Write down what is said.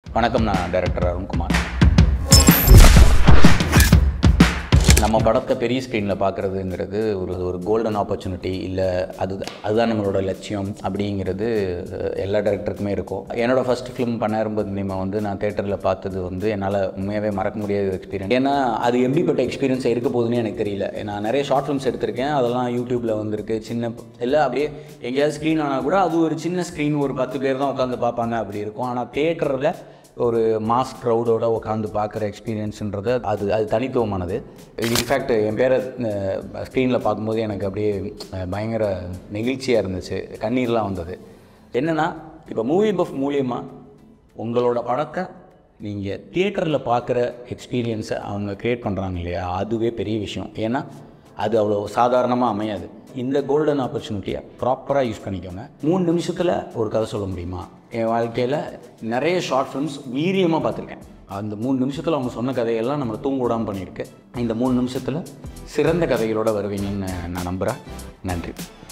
வணக்கம் நான் டைரக்டர் அருண்குமார் நம்ம படத்தை பெரிய ஸ்க்ரீனில் பார்க்குறதுங்கிறது ஒரு ஒரு கோல்டன் ஆப்பர்ச்சுனிட்டி இல்லை அது அதுதான் நம்மளோட லட்சியம் அப்படிங்கிறது அஹ், எல்லா டேரக்டருக்குமே இருக்கும் என்னோட ஃபர்ஸ்ட் ஃபிலிம் பண்ணாரும்போது நிமா வந்து நான் தேட்டரில் பார்த்தது வந்து என்னால் உண்மையாகவே மறக்க முடியாத எக்ஸ்பீரியன்ஸ் ஏன்னா அது எப்படிப்பட்ட எக்ஸ்பீரியன்ஸ் இருக்க போகுதுன்னு எனக்கு தெரியல நான் நிறைய ஷார்ட் ஃபிலிம்ஸ் எடுத்திருக்கேன் அதெல்லாம் யூடியூப்பில் வந்திருக்கு சின்ன இல்லை அப்படியே எங்கேயாவது ஸ்க்ரீன் ஆனால் கூட அது ஒரு சின்ன ஸ்க்ரீன் ஒரு பத்து பேர் தான் உட்காந்து பார்ப்பாங்க அப்படி இருக்கும் ஆனால் தேட்டரில் ஒரு மாஸ் க்ரௌடோட உட்காந்து பார்க்குற எக்ஸ்பீரியன்ஸுன்றது அது அது தனித்துவமானது இன்ஃபேக்ட் என் பேரை ஸ்க்ரீனில் பார்க்கும்போது எனக்கு அப்படியே அஹ், பயங்கர நெகிழ்ச்சியாக இருந்துச்சு கண்ணீர்லாம் வந்தது என்னென்னா இப்போ மூவி பஃப் மூலியமாக உங்களோட படத்தை நீங்கள் தியேட்டரில் பார்க்குற எக்ஸ்பீரியன்ஸை அவங்க க்ரியேட் பண்ணுறாங்க இல்லையா அதுவே பெரிய விஷயம் ஏன்னா அது அவ்வளோ சாதாரணமாக அமையாது இந்த கோல்டன் ஆப்பர்ச்சுனிட்டியை ப்ராப்பராக யூஸ் பண்ணிக்கோங்க மூணு நிமிஷத்தில் ஒரு கதை சொல்ல முடியுமா என் வாழ்க்கையில் நிறைய ஷார்ட் ஃபிலிம்ஸ் வீரியமாக பார்த்துருக்கேன் அந்த மூணு நிமிஷத்தில் அவங்க சொன்ன கதையெல்லாம் நம்மளை தூங்க விடாமல் பண்ணியிருக்கு இந்த மூணு நிமிஷத்தில் சிறந்த கதைகளோடு வருவீங்கன்னு நான் நம்புகிறேன் நன்றி